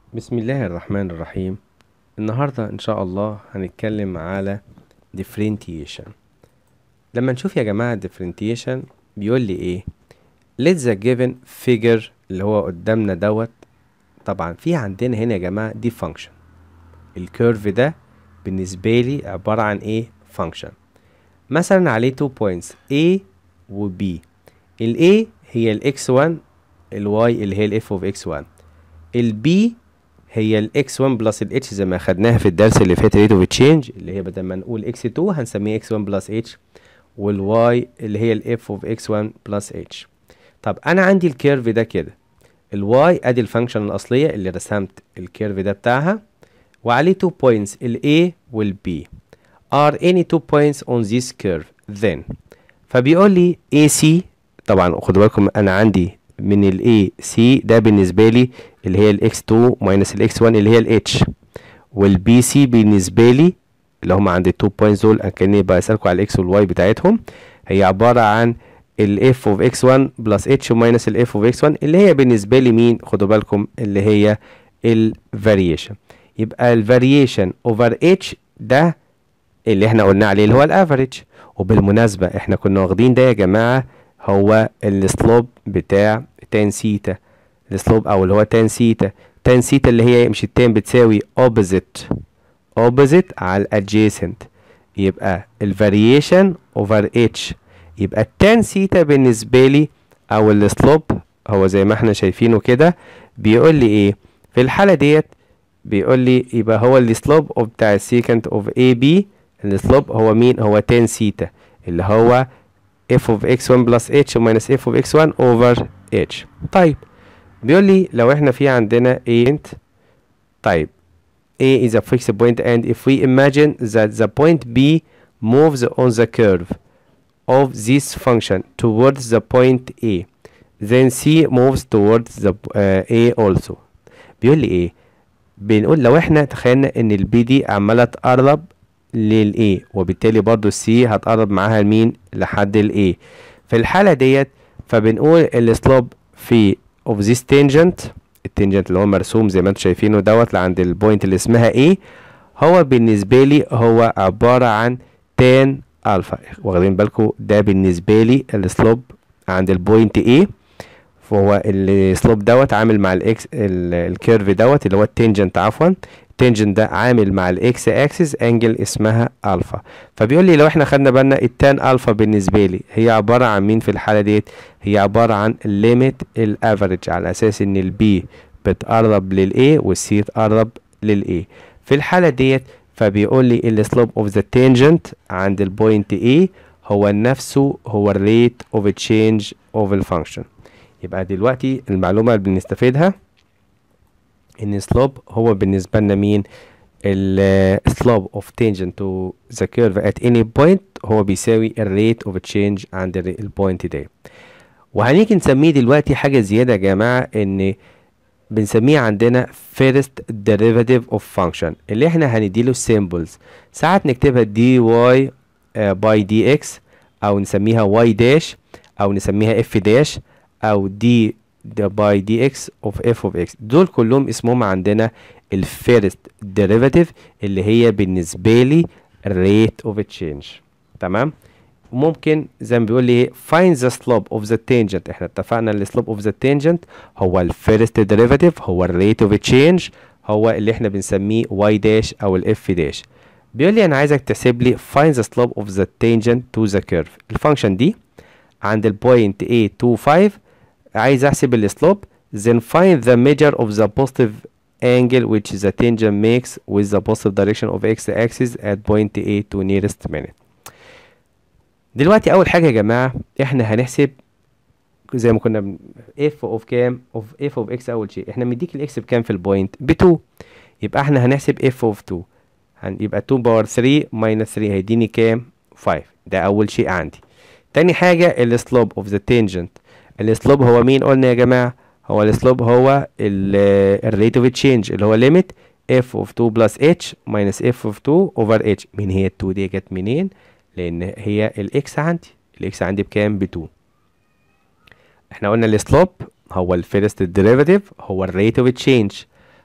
بسم الله الرحمن الرحيم النهاردة إن شاء الله هنتكلم على differentiation لما نشوف يا جماعة differentiation بيقول لي إيه let the given figure اللي هو قدامنا دوت طبعا في عندنا هنا يا جماعة دي function الكيرف ده بالنسبة لي عبارة عن إيه function مثلا عليه two points A و B ال A هي ال x1 ال y اللي هي ال f of x1 ال B هي ال x1 بلس ال h زي ما خدناها في الدرس اللي فات rate of change اللي هي بدل ما نقول x2 هنسميه x1 بلس h وال y اللي هي ال f of x1 بلس h طب انا عندي الكيرف ده كده ال y ادي الفانكشن الاصليه اللي رسمت الكيرف ده بتاعها وعليه two points ال a وال b are any two points on this curve then فبيقول لي AC طبعا خدوا بالكم انا عندي من ال A C ده بالنسبة لي اللي هي ال X2 minus ال X1 اللي هي ال H وال BC بالنسبة لي اللي هم عند ال 2 points دول أنا كأني بسألكوا على ال X وال Y بتاعتهم هي عبارة عن ال F of X1 plus H minus ال F of X1 اللي هي بالنسبة لي مين خدوا بالكم اللي هي ال variation يبقى ال variation over H ده اللي احنا قلنا عليه اللي هو الافريج وبالمناسبة احنا كنا واخدين ده يا جماعة هو السلوب بتاع تان سيتا السلوب او اللي هو تان سيتا تان سيتا اللي هي مش التان بتساوي opposite opposite على adjacent يبقى الفاريشن اوفر اتش يبقى التان سيتا بالنسبة لي او السلوب هو زي ما احنا شايفينه كده بيقول لي ايه في الحالة ديت بيقول لي يبقى هو السلوب اوف بتاع السيكنت اوف اي بي السلوب هو مين هو تان سيتا اللي هو f of x1 plus h minus f of x1 over h طيب بيقول لي لو احنا في عندنا a طيب a is a fixed point and if we imagine that the point b moves on the curve of this function towards the point a then c moves towards the uh, a also بيقول لي ايه بنقول لو احنا تخيلنا ان البي دي عماله تقرب للاي وبالتالي برضو السي هتقرب معاها لمين لحد الاي في الحالة ديت فبنقول السلوب في of this tangent التنجنت اللي هو مرسوم زي ما انتم شايفينه دوت عند البوينت اللي اسمها A هو بالنسبة لي هو عبارة عن تان الفا واخدين بالكم ده بالنسبة لي السلوب عند البوينت A فهو السلوب دوت عامل مع الاكس الكيرف دوت اللي هو التنجنت عفوا التنجنت ده عامل مع الاكس اكسس انجل اسمها الفا فبيقول لي لو احنا خدنا بالنا التان الفا بالنسبه لي هي عباره عن مين في الحاله ديت هي عباره عن ليميت الافريج على اساس ان البي بتقرب للاي والسي تقرب للاي في الحاله ديت فبيقول لي السلوب اوف ذا تانجنت عند البوينت اي هو نفسه هو الريت اوف تشينج اوف الفانكشن يبقى دلوقتي المعلومه اللي بنستفيدها ان slope هو بالنسبة لنا مين ال slope of tangent to the curve at any point هو بيساوي ال rate of change عند البوينت ده وهنيجي نسميه دلوقتي حاجة زيادة يا جماعة ان بنسميه عندنا first derivative of function اللي احنا هنديله symbols ساعات نكتبها dy uh, by dx او نسميها y dash او نسميها f dash او d باي دي اكس اوف اف اوف اكس دول كلهم اسمهم عندنا الفيرست ديريفاتيف اللي هي بالنسبه لي ريت اوف تشينج تمام ممكن زي ما بيقول لي find the slope of the tangent احنا اتفقنا ان السلوب اوف ذا tangent هو الفيرست ديريفاتيف هو الريت اوف تشينج هو اللي احنا بنسميه y داش او الاف داش بيقول لي انا عايزك تحسب لي find the slope of the tangent to the curve الفانكشن دي عند البوينت A 2 5 عايز احسب السلوب then find the measure of the positive angle which the tangent makes with the positive direction of x axis at point A to nearest minute دلوقتي اول حاجه يا جماعه احنا هنحسب زي ما كنا ب f of كام of f of x اول شيء احنا مديك الاكس بكام في البوينت ب 2 يبقى احنا هنحسب f of 2 يبقى 2 باور 3 minus 3 هيديني كام 5 ده اول شيء عندي تاني حاجه السلوب of the tangent السلوب هو مين قلنا يا جماعة هو السلوب هو الريت اوف تشينج اللي هو ليميت f of 2 plus h minus f of 2 over h مين هي ال 2 دي جت منين لان هي الاكس عندي الاكس عندي بكام ب 2 احنا قلنا السلوب هو الفيرست ديريفاتيف هو الريت اوف تشينج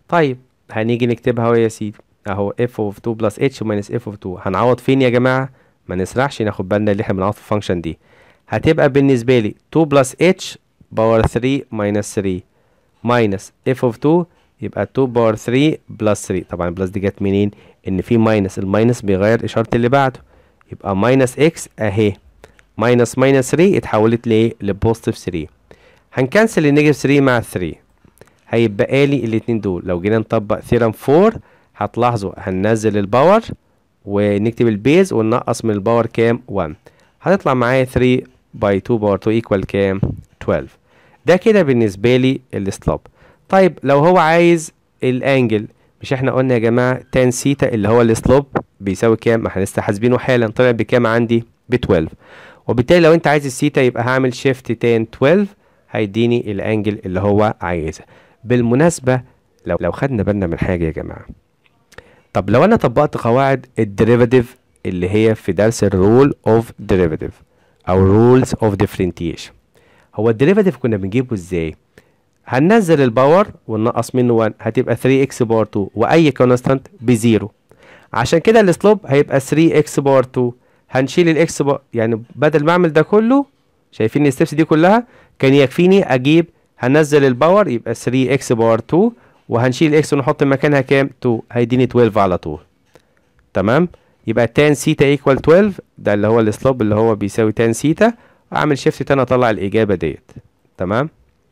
طيب هنيجي نكتبها اهو يا سيدي اهو f of 2 plus h minus f of 2 هنعوض فين يا جماعة ما نسرحش ناخد بالنا اللي احنا بنعوض في الفانكشن دي هتبقى بالنسبة لي 2 plus h باور 3 minus 3 minus f of 2 يبقى 2 باور 3 بلس 3 طبعا البلس دي جت منين ان في ماينس الماينس بيغير اشارة اللي بعده يبقى ماينس اكس اهي ماينس ماينس 3 اتحولت لايه لبوزيتيف 3 هنكنسل النيجاتيف 3 مع 3 هيبقى لي الاتنين دول لو جينا نطبق ثيرم 4 هتلاحظوا هننزل الباور ونكتب البيز وننقص من الباور كام 1 هتطلع معايا 3 باي 2 باور 2 ايكوال كام 12 ده كده بالنسبة لي السلوب طيب لو هو عايز الانجل مش احنا قلنا يا جماعة تان سيتا اللي هو السلوب بيساوي كام ما احنا لسه حاسبينه حالا طلع بكام عندي ب 12 وبالتالي لو انت عايز السيتا يبقى هعمل شيفت تان 12 هيديني الانجل اللي هو عايزها بالمناسبة لو لو خدنا بالنا من حاجة يا جماعة طب لو انا طبقت قواعد الديريفاتيف اللي هي في درس الرول اوف ديريفاتيف او رولز اوف ديفرنتيشن هو الديريفاتيف كنا بنجيبه ازاي هننزل الباور وننقص منه 1 هتبقى 3 اكس باور 2 واي كونستانت بزيرو عشان كده السلوب هيبقى 3 اكس باور 2 هنشيل الاكس باور يعني بدل ما اعمل ده كله شايفين الستبس دي كلها كان يكفيني اجيب هنزل الباور يبقى 3 اكس باور 2 وهنشيل الاكس ونحط مكانها كام 2 هيديني 12 على طول تمام يبقى تان سيتا ايكوال 12 ده اللي هو السلوب اللي هو بيساوي تان سيتا اعمل شيفت تاني اطلع الاجابه ديت تمام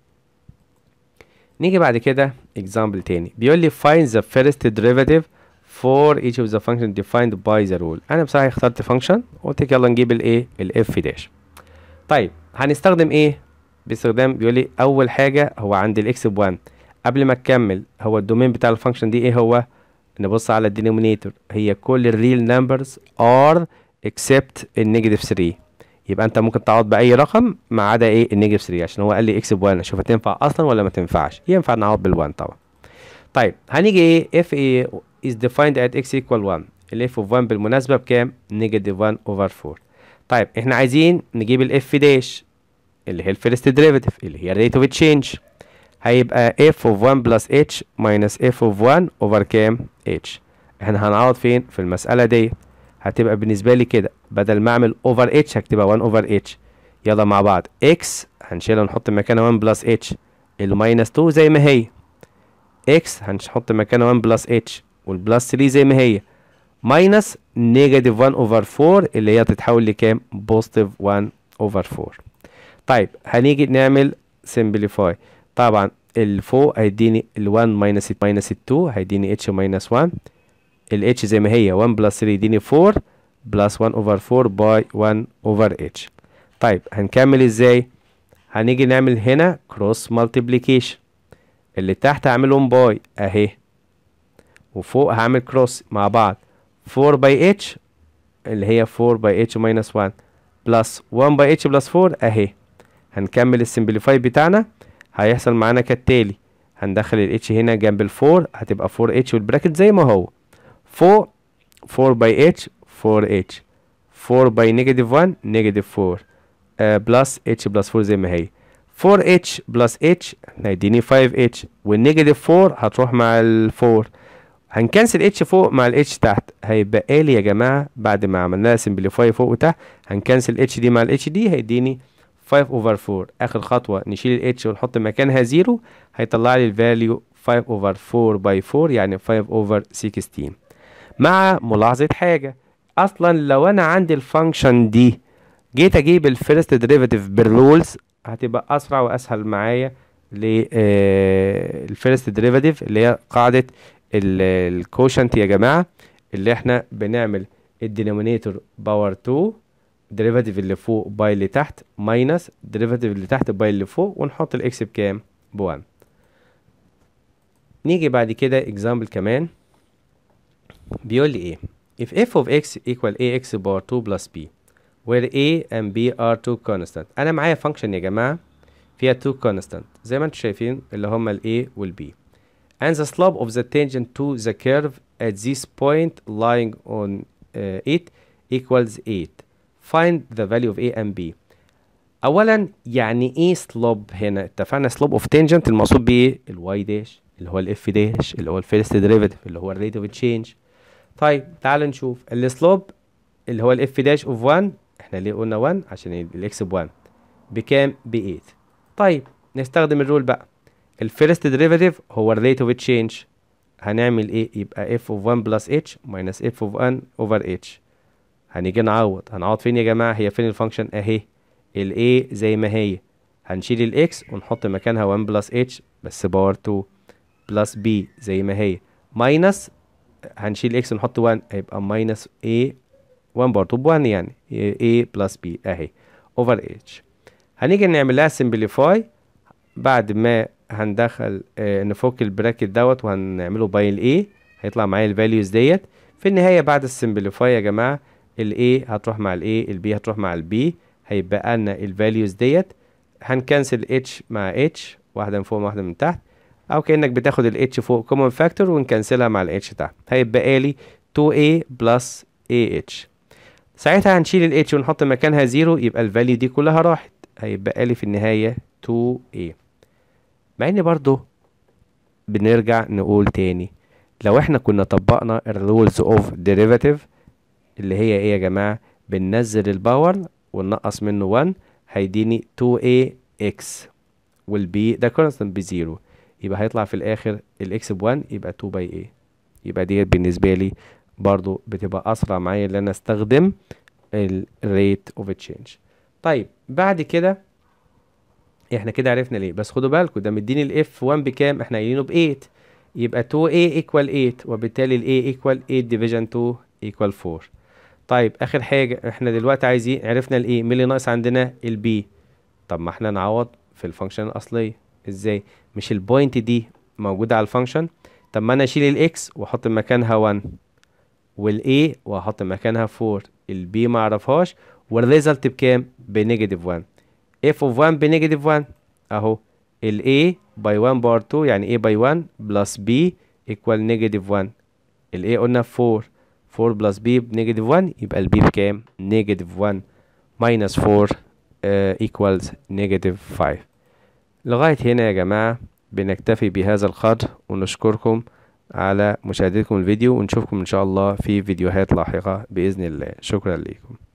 نيجي بعد كده example تاني بيقول لي find the first derivative for each of the function defined by the rule انا بصراحه اخترت function قلت لك يلا نجيب الايه الاف داش طيب هنستخدم ايه باستخدام بيقول لي اول حاجه هو عند الاكس ب 1 قبل ما تكمل هو الدومين بتاع الفانكشن دي ايه هو نبص على الدينومينيتور هي كل الريل نمبرز ار اكسبت النيجاتيف 3 يبقى انت ممكن تعوض باي رقم ما عدا ايه النيجاتيف 3 عشان هو قال لي اكس ب 1 اشوف هتنفع اصلا ولا ما تنفعش ينفع نعوض بال1 طبعا طيب هنيجي ايه اف ايه is defined at x equal 1 الاف اوف 1 بالمناسبه بكام نيجاتيف 1 اوفر 4 طيب احنا عايزين نجيب الاف داش اللي هي الفيرست ديريفاتيف اللي هي الريت اوف تشينج هيبقى f of 1 plus h minus f of 1 over كام h احنا هنعوض فين في المسألة دي هتبقى بالنسبة لي كده بدل ما اعمل over h هكتبها 1 over h يلا مع بعض x هنشيلها ونحط مكانها 1 plus h الماينس 2 زي ما هي x هنحط مكانها 1 plus h والبلس 3 زي ما هي ماينس نيجاتيف 1 over 4 اللي هي تتحول لكام بوزيتيف 1 over 4 طيب هنيجي نعمل simplify طبعا اللي فوق هيديني ال 1 ماينس ماينس 2 هيديني اتش ماينس 1 ال اتش زي ما هي 1 بلس 3 يديني 4 بلس 1 اوفر 4 باي 1 اوفر اتش طيب هنكمل ازاي هنيجي نعمل هنا كروس مالتيبليكيشن اللي تحت هعملهم باي اهي وفوق هعمل كروس مع بعض 4 باي اتش اللي هي 4 باي اتش ماينس 1 بلس 1 باي اتش بلس 4 اهي هنكمل السمبليفاي بتاعنا هيحصل معانا كالتالي هندخل الاتش هنا جنب الفور هتبقى 4 اتش والبراكت زي ما هو فوق 4 باي اتش 4 اتش 4 باي نيجاتيف 1 نيجاتيف 4 بلس اتش بلس 4 زي ما هي 4 اتش بلس اتش هيديني 5 اتش والنيجاتيف 4 هتروح مع ال 4 هنكنسل اتش فوق مع الاتش تحت هيبقى لي يا جماعه بعد ما عملناها سمبليفاي فوق وتحت هنكنسل اتش دي مع الاتش دي هيديني 5 اوفر 4 اخر خطوه نشيل الاتش ونحط مكانها 0 هيطلع لي الفاليو 5 اوفر 4 باي 4 يعني 5 اوفر 16 مع ملاحظه حاجه اصلا لو انا عندي الفانكشن دي جيت اجيب الفيرست ديريفاتيف بالرولز هتبقى اسرع واسهل معايا للفيرست ديريفاتيف اللي هي قاعده الكوشنت يا جماعه اللي احنا بنعمل الدينومينيتور باور 2 ديريفاتيف اللي فوق باي اللي تحت ماينس ديريفاتيف اللي تحت باي اللي فوق ونحط الاكس بكام ب 1 نيجي بعد كده اكزامبل كمان بيقول لي ايه if f of x equal ax bar 2 plus b where a and b are two constant انا معايا function يا جماعه فيها two constant زي ما انتم شايفين اللي هما ال a وال b and the slope of the tangent to the curve at this point lying on uh, it equals 8 find the value of a and b اولا يعني ايه سلوب هنا اتفقنا سلوب اوف تانجنت المقصود بايه الواي داش اللي هو الاف داش اللي هو الفيرست ديريفاتيف اللي هو الريت اوف تشينج طيب تعال نشوف السلوب اللي هو الاف داش اوف 1 احنا ليه قلنا 1 عشان الاكس ب 1 بكام ب 8 طيب نستخدم الرول بقى الفيرست ديريفاتيف هو الريت اوف تشينج هنعمل ايه يبقى f of 1 بلس h minus f of 1 over h هنيجي نعوض هنعوض فين يا جماعة هي فين الفانكشن اهي ال a زي ما هي هنشيل ال x ونحط مكانها 1 بلس h بس باور 2 بلس b زي ما هي minus هنشيل x ونحط 1 هيبقى minus a 1 باور 2 ب 1 يعني a بلس b اهي over h هنيجي نعمل لها simplify بعد ما هندخل آه نفك البراكت دوت وهنعمله باي الاي هيطلع معايا الفاليوز ديت في النهاية بعد السمبليفاي يا جماعة الاي هتروح مع الاي البي هتروح مع البي هيبقى لنا الفاليوز ديت هنكنسل اتش مع اتش واحدة من فوق واحدة من تحت او كأنك بتاخد الاتش فوق كومن فاكتور ونكنسلها مع الاتش تحت هيبقى لي 2a بلس ah ساعتها هنشيل الاتش ونحط مكانها زيرو يبقى الفاليو دي كلها راحت هيبقى لي في النهاية 2a مع ان برضو بنرجع نقول تاني لو احنا كنا طبقنا الرولز اوف ديريفاتيف اللي هي ايه يا جماعة بننزل الباور وننقص منه 1 هيديني 2ax والبي ده كونستنت بزيرو يبقى هيطلع في الاخر الاكس ب 1 يبقى 2 باي a يبقى ديت بالنسبة لي برضو بتبقى اسرع معايا ان انا استخدم الريت اوف تشينج طيب بعد كده احنا كده عرفنا ليه بس خدوا بالكم ده مديني الاف 1 بكام احنا قايلينه ب 8 يبقى 2a ايكوال 8 وبالتالي ال a ايكوال 8 ديفيجن 2 ايكوال 4 طيب اخر حاجه احنا دلوقتي عايزين عرفنا ال a مين اللي ناقص عندنا ال b طب ما احنا نعوض في الفانكشن الاصليه ازاي مش البوينت دي موجوده على الفانكشن طب ما انا اشيل الاكس واحط مكانها 1 والاي واحط مكانها 4 البي ما اعرفهاش والريزلت بكام بنيجاتيف 1 f of 1 بنيجاتيف 1 اهو ال a باي 1 باور 2 يعني a باي 1 بلس b ايكوال نيجاتيف 1 ال a قلنا 4 4 بلس b بنيجاتيف 1 يبقى ال b بكام نيجاتيف 1 ماينس 4 ايكوالز نيجاتيف 5 لغاية هنا يا جماعة بنكتفي بهذا القدر ونشكركم على مشاهدتكم الفيديو ونشوفكم إن شاء الله في فيديوهات لاحقة بإذن الله شكرا لكم